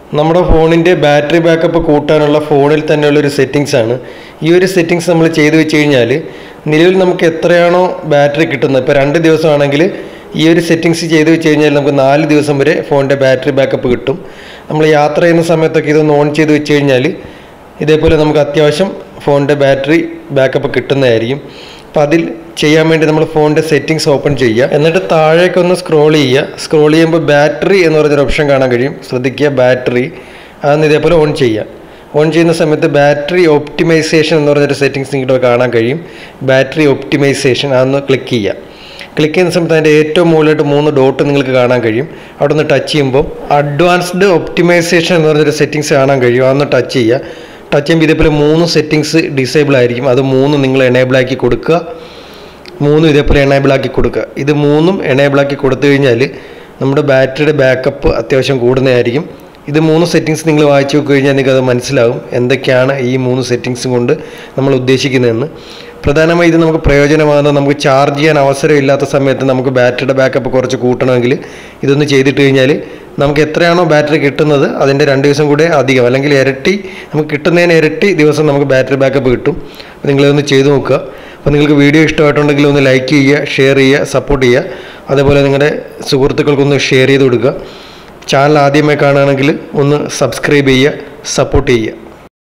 നമ്മുടെ ഫോണിൻ്റെ battery backup കൂട്ടാനുള്ള ഫോണിൽ തന്നെയുള്ള ഒരു സെറ്റിങ്സ് ആണ് ഈ ഒരു സെറ്റിങ്സ് നമ്മൾ ചെയ്തു വെച്ച് കഴിഞ്ഞാൽ നിലവിൽ നമുക്ക് എത്രയാണോ ബാറ്ററി കിട്ടുന്നത് ഇപ്പോൾ രണ്ട് ദിവസമാണെങ്കിൽ ഈ ഒരു സെറ്റിങ്സ് ചെയ്ത് വെച്ച് കഴിഞ്ഞാൽ നമുക്ക് നാല് ദിവസം വരെ ഫോണിൻ്റെ ബാറ്ററി ബാക്കപ്പ് കിട്ടും നമ്മൾ യാത്ര ചെയ്യുന്ന സമയത്തൊക്കെ ഇതൊന്ന് ഓൺ ചെയ്ത് വെച്ച് കഴിഞ്ഞാൽ ഇതേപോലെ നമുക്ക് അത്യാവശ്യം ഫോണിൻ്റെ ബാറ്ററി ബാക്കപ്പ് കിട്ടുന്നതായിരിക്കും അപ്പോൾ അതിൽ ചെയ്യാൻ വേണ്ടി നമ്മൾ ഫോണിൻ്റെ സെറ്റിങ്സ് ഓപ്പൺ ചെയ്യുക എന്നിട്ട് താഴേക്കൊന്ന് സ്ക്രോൾ ചെയ്യുക സ്ക്രോൾ ചെയ്യുമ്പോൾ ബാറ്ററി എന്ന് പറഞ്ഞൊരു ഓപ്ഷൻ കാണാൻ കഴിയും ശ്രദ്ധിക്കുക ബാറ്ററി അതൊന്ന് ഇതേപോലെ ഓൺ ചെയ്യുക ഓൺ ചെയ്യുന്ന സമയത്ത് ബാറ്ററി ഒപ്റ്റിമൈസേഷൻ എന്ന് പറഞ്ഞൊരു സെറ്റിങ്സ് നിങ്ങൾക്ക് കാണാൻ കഴിയും ബാറ്ററി ഒപ്റ്റിമൈസേഷൻ അതൊന്ന് ക്ലിക്ക് ചെയ്യുക ക്ലിക്ക് ചെയ്യുന്ന സമയത്ത് അതിൻ്റെ ഏറ്റവും മുകളിലായിട്ട് മൂന്ന് ഡോട്ട് നിങ്ങൾക്ക് കാണാൻ കഴിയും അവിടെ നിന്ന് ടച്ച് ചെയ്യുമ്പോൾ അഡ്വാൻസ്ഡ് ഒപ്റ്റിമൈസേഷൻ എന്ന് പറഞ്ഞൊരു സെറ്റിങ്സ് കാണാൻ കഴിയും അതൊന്ന് ടച്ച് ചെയ്യുക ടച്ച് ചെയ്യുമ്പോൾ ഇതേപോലെ മൂന്ന് സെറ്റിങ്സ് ഡിസേബിൾ ആയിരിക്കും അത് മൂന്ന് നിങ്ങൾ എനേബിൾ ആക്കി കൊടുക്കുക മൂന്നും ഇതേപോലെ എനേബിൾ ആക്കി കൊടുക്കുക ഇത് മൂന്നും എനേബിൾ ആക്കി കൊടുത്തു കഴിഞ്ഞാൽ നമ്മുടെ ബാറ്ററിയുടെ ബാക്കപ്പ് അത്യാവശ്യം കൂടുന്നതായിരിക്കും ഇത് മൂന്ന് സെറ്റിങ്സ് നിങ്ങൾ വായിച്ചു നോക്കി കഴിഞ്ഞാൽ നിങ്ങൾക്ക് അത് മനസ്സിലാവും എന്തൊക്കെയാണ് ഈ മൂന്ന് സെറ്റിങ്സും കൊണ്ട് നമ്മൾ ഉദ്ദേശിക്കുന്നതെന്ന് പ്രധാനമായി ഇത് നമുക്ക് പ്രയോജനമാകുന്നത് നമുക്ക് ചാർജ് ചെയ്യാൻ അവസരമില്ലാത്ത സമയത്ത് നമുക്ക് ബാറ്ററിയുടെ ബാക്കപ്പ് കുറച്ച് കൂട്ടണമെങ്കിൽ ഇതൊന്ന് ചെയ്തിട്ട് കഴിഞ്ഞാൽ നമുക്ക് എത്രയാണോ ബാറ്ററി കിട്ടുന്നത് അതിൻ്റെ രണ്ട് ദിവസം കൂടെ അധികം അല്ലെങ്കിൽ ഇരട്ടി നമുക്ക് കിട്ടുന്നതിന് ഇരട്ടി ദിവസം നമുക്ക് ബാറ്ററി ബാക്കപ്പ് കിട്ടും അപ്പോൾ നിങ്ങളിതൊന്ന് ചെയ്ത് നോക്കുക അപ്പോൾ നിങ്ങൾക്ക് വീഡിയോ ഇഷ്ടമായിട്ടുണ്ടെങ്കിൽ ഒന്ന് ലൈക്ക് ചെയ്യുക ഷെയർ ചെയ്യുക സപ്പോർട്ട് ചെയ്യുക അതേപോലെ നിങ്ങളുടെ സുഹൃത്തുക്കൾക്കൊന്ന് ഷെയർ ചെയ്ത് കൊടുക്കുക ചാനൽ ആദ്യമായി കാണുകയാണെങ്കിൽ ഒന്ന് സബ്സ്ക്രൈബ് ചെയ്യുക സപ്പോർട്ട് ചെയ്യുക